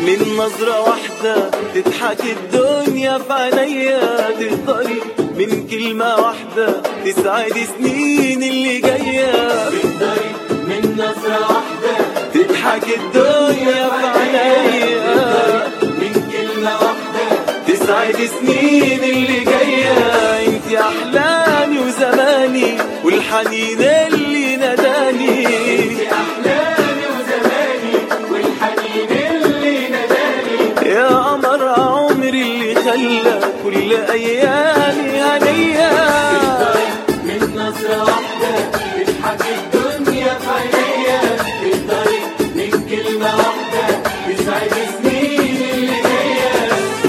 من نظرة واحدة تضحك الدنيا في عينيا تقدري من كلمة واحدة تسعد سنين اللي جاية تقدري من نظرة واحدة تضحك الدنيا في عينيا من كلمة واحدة تسعد سنين اللي جاية انت احلامي وزماني والحنين اللي ناداني أحلامي وزماني والحنين اللي ناداني يا قمر عمري اللي خلى كل ايامي هنيه من نظرة واحدة تضحك الدنيا في عينيا تقدري من كلمة واحدة تسعد سنين اللي جاية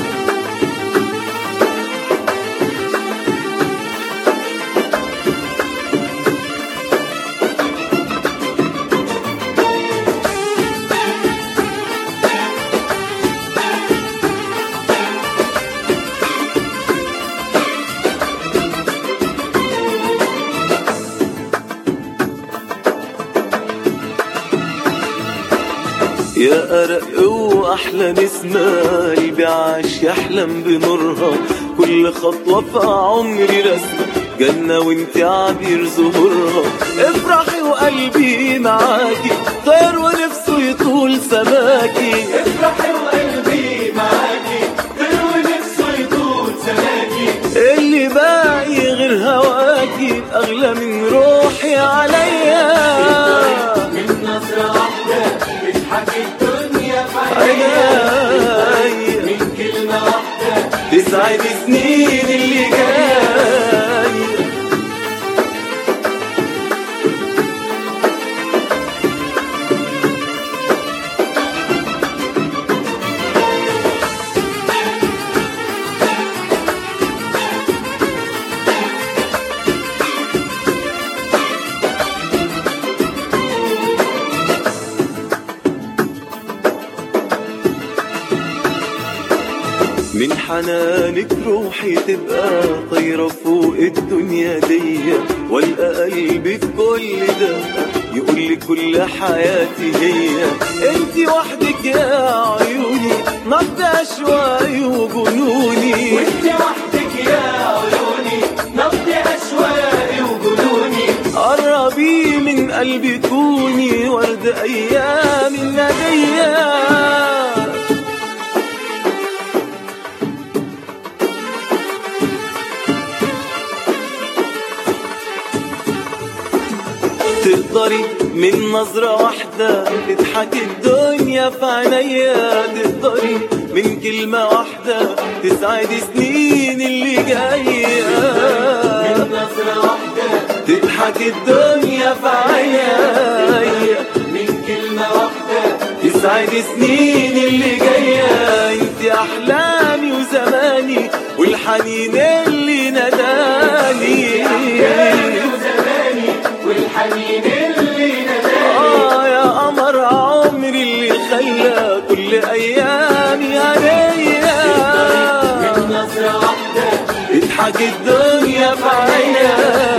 يا أرق وأحلى نسمة قلبي عاش يحلم بنورها كل خطوة في عمري رسمة جنة وانت عبير ظهورها افرحي وقلبي معاكي طير ونفسه يطول سماكي افرحي وقلبي معاكي طير نفسه يطول سماكي اللي باقي غير هواكي أغلى من روحي عليا من نظرة واحدة تضحك الدنيا في عينيا. عينيا من كلمة واحدة تسعد سنين اللي جاي من حنانك روحي تبقى طايرة فوق الدنيا دي والقى قلبي في كل ده يقول لي كل حياتي هي انت وحدك يا عيوني نبض اشواقي وجنوني وانت وحدك يا عيوني نبض اشواقي وجنوني قربي من قلبي كوني ورد ايام النديه تقدري من نظرة واحدة تضحك الدنيا في عينيا تقدري من كلمة واحدة تسعد سنين اللي جاية من نظرة واحدة تضحك الدنيا في عينيا من كلمة واحدة تسعد سنين اللي جاية انت احلامي وزماني والحنين اللي ناداني أحلامي وزماني والحنين اللي ناداني اه يا قمر عمري اللي خلى كل ايامي هديه من نظرة واحدة اضحك الدنيا في عينيا